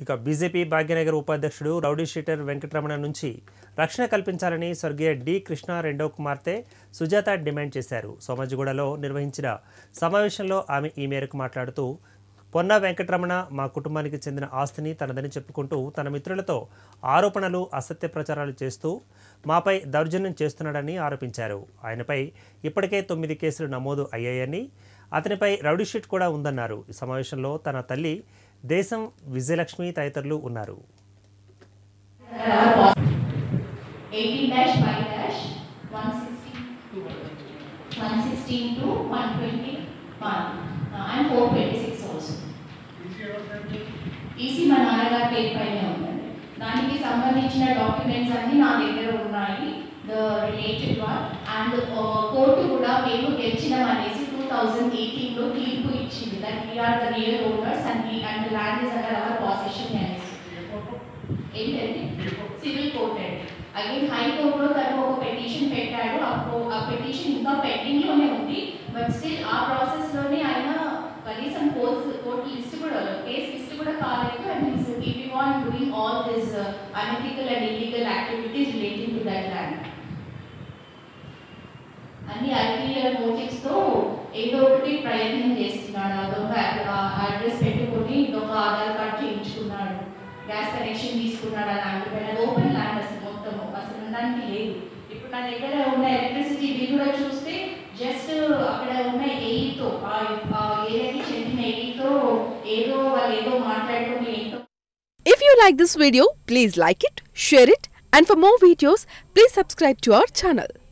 ఇక బీజేపీ భాగ్యనగర్ ఉపాధ్యక్షుడు rowdy sheeter Venkataramana నుంచి రక్షణ కల్పించాలని స్వర్గీయ డి కృష్ణ రెండో కుమార్తె సుజాత డిమాండ్ చేశారు సోమజిగూడలో నిర్వహించిన సమావేశంలో ఆమె ఈ మేరకు మాట్లాడుతూ పొన్న వెంకటరమణ మా కుటుంబానికి చెందిన ఆస్తిని తనదని చెప్పుకుంటూ తన మిత్రులతో ఆరోపణలు అసత్య ప్రచారాలు చేస్తూ మాపై దౌర్జన్యం చేస్తున్నాడని ఆరోపించారు ఆయనపై ఇప్పటికే తొమ్మిది కేసులు నమోదు అయ్యాయని అతనిపై రౌడీ షీట్ కూడా ఉందన్నారు ఈ సమావేశంలో తన తల్లి దేశం విజయలక్ష్మి తదితరులు ఉన్నారు 18 dash 5 dash 160 116 to 121 uh, and 426 also. EC మా నాన్నగారి పేరు పైన ఉందండి దానికి సంబంధించిన డాక్యుమెంట్స్ అన్ని నా దగ్గర ఉన్నాయి the related one and court కూడా మేము గెలిచినాం అనేసి టూ థౌజండ్ ఎయిటీన్లో తీర్పు ఇచ్చింది that we are the real owners and and land is under our possession అనేసి ఏంటండి సివిల్ కోర్ట్ అండి అగైన్ హైకోర్టులో తను ఒక పెటిషన్ పెట్టాడు అప్పుడు ఆ పెటిషన్ ఇంకా పెండింగ్ లోనే ఉంది బట్ స్టిల్ ఆ ప్రాసెస్ లోనే ఆయన కనీసం కోర్స్ కోర్టు లిస్ట్ కూడా కేస్ లిస్ట్ కూడా కాలేదు and his keeping on doing all this unethical and illegal activities relating to that land అన్ని అల్టీరియర్ మోటివ్స్ తో ఏదో ఒకటి ప్రయత్నం చేస్తున్నాడు అదొక అడ్రస్ పెట్టుకొని ఇదొక ఆధార్ కార్డ్ చేయించుకున్నాడు గ్యాస్ కనెక్షన్ తీసుకున్నాడు అని అంటున్నాడు అది ఓపెన్ ల్యాండ్ అసలు మొత్తం అసలు ఉండడానికి లేదు ఇప్పుడు నా దగ్గర ఉన్న ఎలక్ట్రిసిటీ బిల్ కూడా చూస్తే జస్ట్ అక్కడ ఉన్న ఎయితో ఆ ఏరియాకి చెందిన ఎయితో ఏదో వాళ్ళు ఏదో మాట్లాడుకొని ఏంటో If you like this video, please like it, share it, and for more videos, please subscribe to our channel.